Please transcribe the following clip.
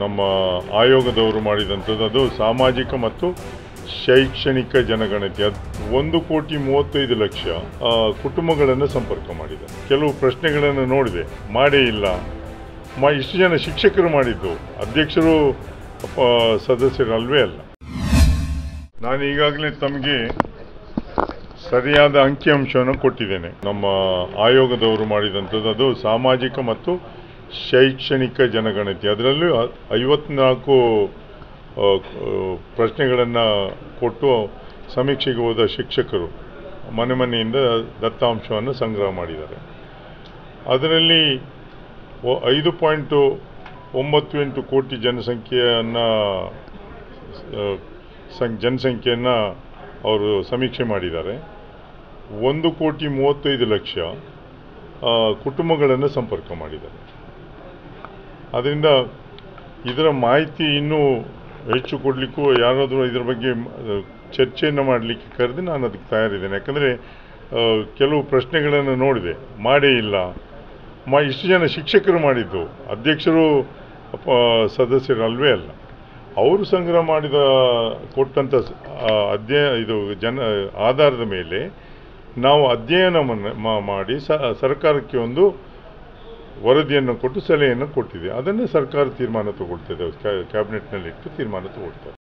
ನಮ್ಮ ಆಯೋಗದವರು ಮಾಡಿದಂಥದ್ದು ಅದು ಸಾಮಾಜಿಕ ಮತ್ತು ಶೈಕ್ಷಣಿಕ ಜನಗಣತಿ ಅದು ಒಂದು ಕೋಟಿ ಮೂವತ್ತೈದು ಲಕ್ಷ ಆ, ಕುಟುಂಬಗಳನ್ನು ಸಂಪರ್ಕ ಮಾಡಿದೆ ಕೆಲವು ಪ್ರಶ್ನೆಗಳನ್ನು ನೋಡಿದೆ ಮಾಡೇ ಇಲ್ಲ ಮ ಇಷ್ಟು ಜನ ಶಿಕ್ಷಕರು ಮಾಡಿದ್ದು ಅಧ್ಯಕ್ಷರು ಆ, ಸದಸ್ಯರು ಅಲ್ವೇ ಅಲ್ಲ ನಾನು ಈಗಾಗಲೇ ತಮಗೆ ಸರಿಯಾದ ಅಂಕಿಅಂಶವನ್ನು ಕೊಟ್ಟಿದ್ದೇನೆ ನಮ್ಮ ಆಯೋಗದವರು ಮಾಡಿದಂಥದ್ದು ಅದು ಸಾಮಾಜಿಕ ಮತ್ತು ಶೈಕ್ಷಣಿಕ ಜನಗಣತಿ ಅದರಲ್ಲೂ ಐವತ್ನಾಲ್ಕು ಪ್ರಶ್ನೆಗಳನ್ನು ಕೊಟ್ಟು ಸಮೀಕ್ಷೆಗೆ ಹೋದ ಶಿಕ್ಷಕರು ಮನೆ ಮನೆಯಿಂದ ದತ್ತಾಂಶವನ್ನು ಸಂಗ್ರಹ ಮಾಡಿದ್ದಾರೆ ಅದರಲ್ಲಿ ಒ- ಐದು ಪಾಯಿಂಟು ಒಂಬತ್ತು ಎಂಟು ಕೋಟಿ ಜನಸಂಖ್ಯೆಯನ್ನು ಸಂ ಜನಸಂಖ್ಯೆಯನ್ನು ಅವರು ಸಮೀಕ್ಷೆ ಮಾಡಿದ್ದಾರೆ ಒಂದು ಕೋಟಿ ಮೂವತ್ತೈದು ಲಕ್ಷ ಆ, ಕುಟುಂಬಗಳನ್ನು ಸಂಪರ್ಕ ಮಾಡಿದ್ದಾರೆ ಅದರಿಂದ ಇದರ ಮಾಹಿತಿ ಇನ್ನೂ ಹೆಚ್ಚು ಕೊಡಲಿಕ್ಕೂ ಯಾರಾದರೂ ಇದರ ಬಗ್ಗೆ ಮ- ಚರ್ಚೆಯನ್ನು ಮಾಡಲಿಕ್ಕೆ ಕರೆದು ನಾನು ಅದಕ್ಕೆ ತಯಾರಿದ್ದೇನೆ ಯಾಕಂದರೆ ಕೆಲವು ಪ್ರಶ್ನೆಗಳನ್ನು ನೋಡಿದೆ ಮಾಡೇ ಇಲ್ಲ ಮ ಇಷ್ಟು ಜನ ಶಿಕ್ಷಕರು ಮಾಡಿದ್ದು ಅಧ್ಯಕ್ಷರು ಆ, ಸದಸ್ಯರು ಅಲ್ವೇ ಅಲ್ಲ ಅವರು ಸಂಗ್ರಹ ಮಾಡಿದ ಕೊಟ್ಟಂಥ ಸ- ಆ, ಅಧ್ಯಯ ಇದು ಜನ ಆಧಾರದ ಮೇಲೆ ನಾವು ಅಧ್ಯಯನವನ್ನು ಮಾ- ಮಾಡಿ ಸ ಸರ್ಕಾರಕ್ಕೆ ಒಂದು ವರದಿಯನ್ನು ಕೊಟ್ಟು ಸಲಹೆಯನ್ನು ಕೊಟ್ಟಿದೆ ಅದನ್ನೇ ಸರ್ಕಾರ ತೀರ್ಮಾನ ತಗೊಳ್ತದೆ ಕ್ಯಾಬಿನೆಟ್ನಲ್ಲಿ ಇಟ್ಟು ತೀರ್ಮಾನ ತಗೊಳ್ತಾರೆ